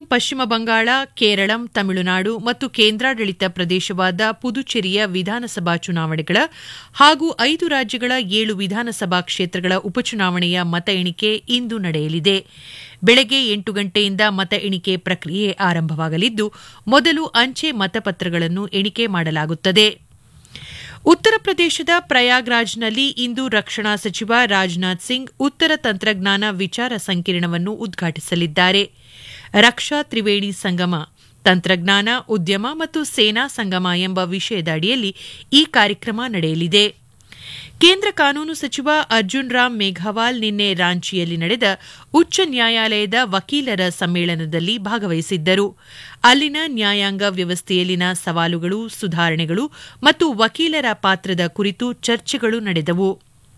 ಪಶ್ಚಿಮ ಬಂಗಾಳ ಕೇರಳಂ ತಮಿಳುನಾಡು ಮತ್ತು ಕೇಂದ್ರಾಡಳಿತ ಪ್ರದೇಶವಾದ ಪುದುಚೇರಿಯ ವಿಧಾನಸಭಾ ಚುನಾವಣೆಗಳ ಹಾಗೂ ಐದು ರಾಜ್ಯಗಳ ಏಳು ವಿಧಾನಸಭಾ ಕ್ಷೇತ್ರಗಳ ಉಪಚುನಾವಣೆಯ ಮತ ಎಣಿಕೆ ಇಂದು ನಡೆಯಲಿದೆ ಬೆಳಗ್ಗೆ ಎಂಟು ಗಂಟೆಯಿಂದ ಮತ ಎಣಿಕೆ ಪ್ರಕ್ರಿಯೆ ಆರಂಭವಾಗಲಿದ್ದು ಮೊದಲು ಅಂಚೆ ಮತಪತ್ರಗಳನ್ನು ಎಣಿಕೆ ಮಾಡಲಾಗುತ್ತದೆ ಉತ್ತರ ಪ್ರದೇಶದ ಪ್ರಯಾಗ್ರಾಜ್ನಲ್ಲಿ ಇಂದು ರಕ್ಷಣಾ ಸಚಿವ ರಾಜನಾಥ್ ಸಿಂಗ್ ಉತ್ತರ ತಂತ್ರಜ್ಞಾನ ವಿಚಾರ ಸಂಕಿರಣವನ್ನು ಉದ್ಘಾಟಿಸಲಿದ್ದಾರೆ ರಕ್ಷಾ ತ್ರಿವೇಣಿ ಸಂಗಮ ತಂತ್ರಜ್ಞಾನ ಉದ್ಯಮ ಮತ್ತು ಸೇನಾ ಸಂಗಮ ಎಂಬ ವಿಷಯದ ಅಡಿಯಲ್ಲಿ ಈ ಕಾರ್ಯಕ್ರಮ ನಡೆಯಲಿದೆ ಕೇಂದ್ರ ಕಾನೂನು ಸಚಿವ ಅರ್ಜುನ್ ರಾಮ್ ಮೇಘವಾಲ್ ನಿನ್ನೆ ರಾಂಚಿಯಲ್ಲಿ ನಡೆದ ಉಚ್ಚ ನ್ಯಾಯಾಲಯದ ವಕೀಲರ ಸಮ್ಮೇಳನದಲ್ಲಿ ಭಾಗವಹಿಸಿದ್ದರು ಅಲ್ಲಿನ ನ್ಯಾಯಾಂಗ ವ್ಯವಸ್ಥೆಯಲ್ಲಿನ ಸವಾಲುಗಳು ಸುಧಾರಣೆಗಳು ಮತ್ತು ವಕೀಲರ ಪಾತ್ರದ ಕುರಿತು ಚರ್ಚೆಗಳು ನಡೆದವು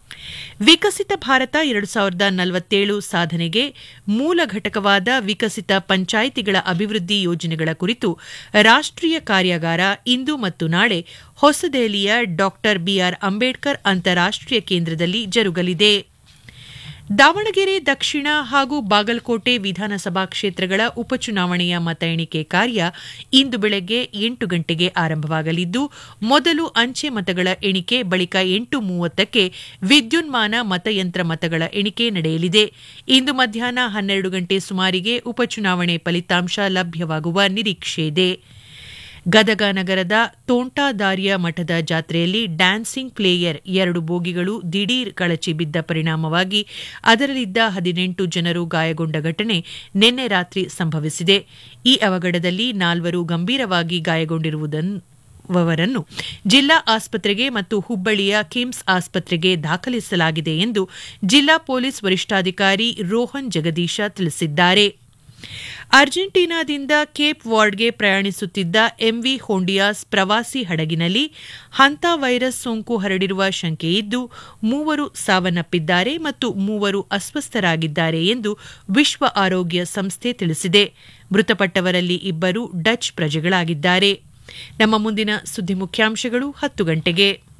ವಿಕಸಿತ ಭಾರತ ಎರಡು ಸಾವಿರದ ನಲವತ್ತೇಳು ಸಾಧನೆಗೆ ಮೂಲ ಘಟಕವಾದ ವಿಕಸಿತ ಪಂಚಾಯಿತಿಗಳ ಅಭಿವೃದ್ಧಿ ಯೋಜನೆಗಳ ಕುರಿತು ರಾಷ್ಟೀಯ ಕಾರ್ಯಾಗಾರ ಇಂದು ಮತ್ತು ನಾಳೆ ಹೊಸದೆಹಲಿಯ ಡಾ ಬಿಆರ್ ಅಂಬೇಡ್ಕರ್ ಅಂತಾರಾಷ್ಟೀಯ ಕೇಂದ್ರದಲ್ಲಿ ಜರುಗಲಿದೆ ದಾವಣಗೆರೆ ದಕ್ಷಿಣ ಹಾಗೂ ಬಾಗಲಕೋಟೆ ವಿಧಾನಸಭಾ ಕ್ಷೇತ್ರಗಳ ಉಪಚುನಾವಣೆಯ ಮತ ಎಣಿಕೆ ಕಾರ್ಯ ಇಂದು ಬೆಳಗ್ಗೆ ಎಂಟು ಗಂಟೆಗೆ ಆರಂಭವಾಗಲಿದ್ದು ಮೊದಲು ಅಂಚೆ ಮತಗಳ ಎಣಿಕೆ ಬಳಿಕ ಎಂಟು ಮೂವತ್ತಕ್ಕೆ ವಿದ್ಯುನ್ಮಾನ ಮತಯಂತ್ರ ಮತಗಳ ಎಣಿಕೆ ನಡೆಯಲಿದೆ ಇಂದು ಮಧ್ಯಾಹ್ನ ಹನ್ನೆರಡು ಗಂಟೆ ಸುಮಾರಿಗೆ ಉಪಚುನಾವಣೆ ಫಲಿತಾಂಶ ಲಭ್ಯವಾಗುವ ನಿರೀಕ್ಷೆಯಿದೆ ಗದಗ ನಗರದ ತೋಂಟಾದಾರ್ಯ ಮಠದ ಜಾತ್ರೆಯಲ್ಲಿ ಡ್ಯಾನ್ಸಿಂಗ್ ಪ್ಲೇಯರ್ ಎರಡು ಬೋಗಿಗಳು ದಿಢೀರ್ ಕಳಚಿ ಬಿದ್ದ ಪರಿಣಾಮವಾಗಿ ಅದರಲ್ಲಿದ್ದ ಹದಿನೆಂಟು ಜನರು ಗಾಯಗೊಂಡ ಘಟನೆ ನಿನ್ನೆ ರಾತ್ರಿ ಸಂಭವಿಸಿದೆ ಈ ಅವಘಡದಲ್ಲಿ ನಾಲ್ವರು ಗಂಭೀರವಾಗಿ ಗಾಯಗೊಂಡಿರುವವರನ್ನು ಜಿಲ್ಲಾ ಆಸ್ಪತ್ರೆಗೆ ಮತ್ತು ಹುಬ್ಬಳ್ಳಿಯ ಕಿಮ್ಸ್ ಆಸ್ಪತ್ರೆಗೆ ದಾಖಲಿಸಲಾಗಿದೆ ಎಂದು ಜಿಲ್ಲಾ ಪೊಲೀಸ್ ವರಿಷ್ಠಾಧಿಕಾರಿ ರೋಹನ್ ಜಗದೀಶ ತಿಳಿಸಿದ್ದಾರೆ ಅರ್ಜೆಂಟೀನಾದಿಂದ ಕೇಪ್ ವಾರ್ಡ್ಗೆ ಪ್ರಯಾಣಿಸುತ್ತಿದ್ದ ಎಂವಿ ಹೋಂಡಿಯಾಸ್ ಪ್ರವಾಸಿ ಹಡಗಿನಲ್ಲಿ ಹಂತಾ ವೈರಸ್ ಸೋಂಕು ಹರಡಿರುವ ಶಂಕೆಯಿದ್ದು ಮೂವರು ಸಾವನ್ನಪ್ಪಿದ್ದಾರೆ ಮತ್ತು ಮೂವರು ಅಸ್ವಸ್ಥರಾಗಿದ್ದಾರೆ ಎಂದು ವಿಶ್ವ ಆರೋಗ್ಯ ಸಂಸ್ಥೆ ತಿಳಿಸಿದೆ ಮೃತಪಟ್ಟವರಲ್ಲಿ ಇಬ್ಬರು ಡಚ್ ಪ್ರಜೆಗಳಾಗಿದ್ದಾರೆ ನಮ್ಮ ಮುಂದಿನ ಸುದ್ದಿ ಮುಖ್ಯಾಂಶಗಳು ಹತ್ತು ಗಂಟೆಗೆ